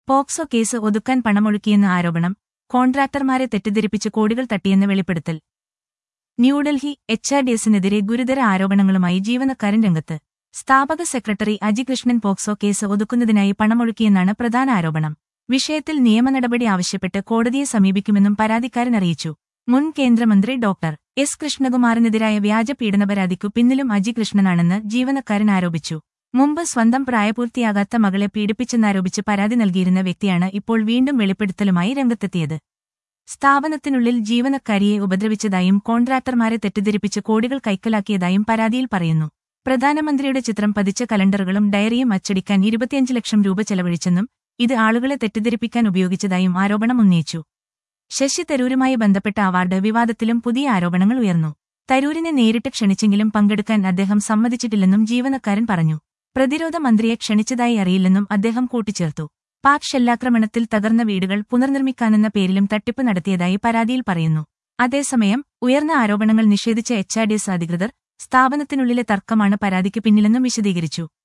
POCSO case ഒതുക്കാൻ പണമൊഴുക്കിയെന്ന ആരോപണം കോൺട്രാക്ടർമാരെ തെറ്റിദ്ധരിപ്പിച്ച് കോടികൾ തട്ടിയെന്ന് വെളിപ്പെടുത്തൽ ന്യൂഡൽഹി എച്ച് ആർ ഡിഎസിനെതിരെ ഗുരുതര ആരോപണങ്ങളുമായി ജീവനക്കാരൻ രംഗത്ത് സ്ഥാപക secretary Aji Krishnan POCSO case ഒതുക്കുന്നതിനായി പണമൊഴുക്കിയെന്നാണ് പ്രധാന ആരോപണം വിഷയത്തിൽ നിയമ നടപടി ആവശ്യപ്പെട്ട് കോടതിയെ സമീപിക്കുമെന്നും പരാതിക്കാരൻ അറിയിച്ചു മുൻ കേന്ദ്രമന്ത്രി ഡോക്ടർ എസ് കൃഷ്ണകുമാറിനെതിരായ വ്യാജ പീഡന പരാതിക്കു പിന്നിലും അജി കൃഷ്ണനാണെന്ന് ജീവനക്കാരൻ ആരോപിച്ചു മുമ്പ് സ്വന്തം പ്രായപൂർത്തിയാകാത്ത മകളെ പീഡിപ്പിച്ചെന്നാരോപിച്ച് പരാതി നൽകിയിരുന്ന വ്യക്തിയാണ് ഇപ്പോൾ വീണ്ടും വെളിപ്പെടുത്തലുമായി രംഗത്തെത്തിയത് സ്ഥാപനത്തിനുള്ളിൽ ജീവനക്കാരിയെ ഉപദ്രവിച്ചതായും കോൺട്രാക്ടർമാരെ തെറ്റിദ്ധരിപ്പിച്ച് കോടികൾ കൈക്കലാക്കിയതായും പരാതിയിൽ പറയുന്നു പ്രധാനമന്ത്രിയുടെ ചിത്രം പതിച്ച കലണ്ടറുകളും ഡയറിയും അച്ചടിക്കാൻ ഇരുപത്തിയഞ്ച് ലക്ഷം രൂപ ചെലവഴിച്ചെന്നും ഇത് ആളുകളെ തെറ്റിദ്ധരിപ്പിക്കാൻ ഉപയോഗിച്ചതായും ആരോപണം ഉന്നയിച്ചു ശശി തരൂരുമായി ബന്ധപ്പെട്ട അവാർഡ് വിവാദത്തിലും പുതിയ ആരോപണങ്ങൾ ഉയർന്നു തരൂരിനെ നേരിട്ട് ക്ഷണിച്ചെങ്കിലും പങ്കെടുക്കാൻ അദ്ദേഹം സമ്മതിച്ചിട്ടില്ലെന്നും ജീവനക്കാരൻ പറഞ്ഞു പ്രതിരോധ മന്ത്രിയെ ക്ഷണിച്ചതായി അറിയില്ലെന്നും അദ്ദേഹം കൂട്ടിച്ചേർത്തു പാക് ഷെല്ലാക്രമണത്തിൽ തകർന്ന വീടുകൾ പുനർനിർമ്മിക്കാനെന്ന പേരിലും തട്ടിപ്പ് നടത്തിയതായി പരാതിയിൽ പറയുന്നു അതേസമയം ഉയർന്ന ആരോപണങ്ങൾ നിഷേധിച്ച എച്ച് അധികൃതർ സ്ഥാപനത്തിനുള്ളിലെ തർക്കമാണ് പരാതിക്ക് പിന്നിലെന്നും വിശദീകരിച്ചു